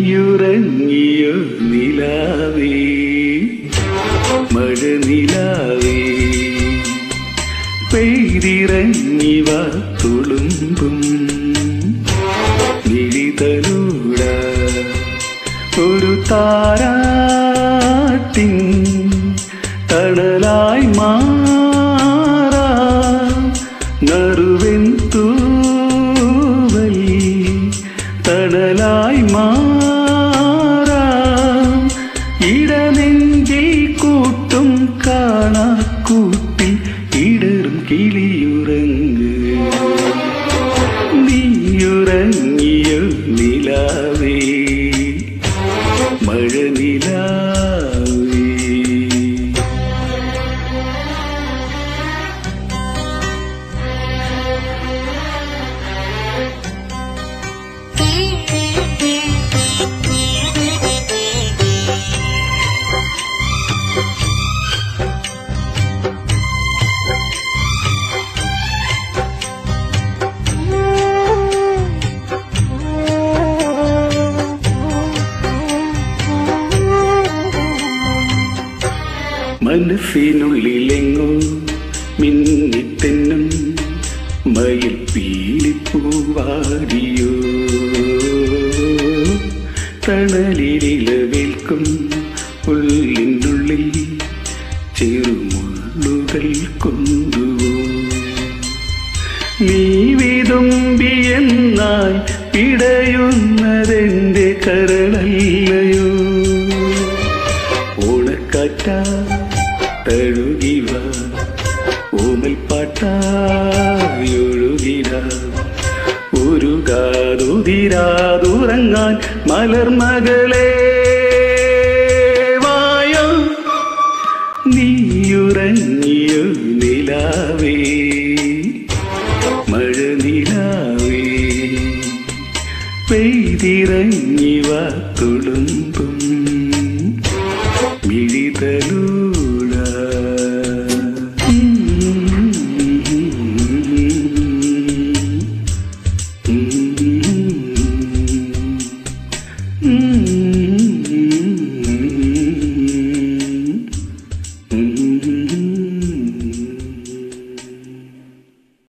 നീയുറങ്ങിയോ നിലാവേ മഴ നിലാവേ പെയ്തിറങ്ങി വാ തുളുമ്പും വിളിതലൂട ഒരു താരാട്ടിൻ തണലായി മാറാ നറുവെൻ തൂവൽ തണലായി മാറാം ഇടനെഞ്ചിൽ കൂട്ടും കാണാ കൂട്ടിൽ ഇടറും കിളിയുറങ്ങ് നീയുറങ്ങിയോ നിലാവേ മഴ നിലാവേ മനസ്സിനുള്ളിലെങ്ങോ മിന്നിത്തെന്നും മയിൽ പീലിപ്പൂവാടിയോ തണലിലവേൽക്കും ഉള്ളിനുള്ളിൽ ചെറുമുള്ളുകൾ കൊണ്ടുപോ നീ വിതുമ്പിയെന്നാൽ പിടയുന്നതെന്റെ കരളല്ലയോ ഓണക്കാറ്റ തഴുകിവ ഓമൽപ്പാട്ടായൊഴുകിട ഉരുകാതുതിരാതുറങ്ങാൻ മലർമകളെ വായോ നീയുറങ്ങിയോ നിലാവേ മഴ നിലാവേ പെയ്തിറങ്ങി വാ തുളുമ്പും മിഴിതലൂട ഉം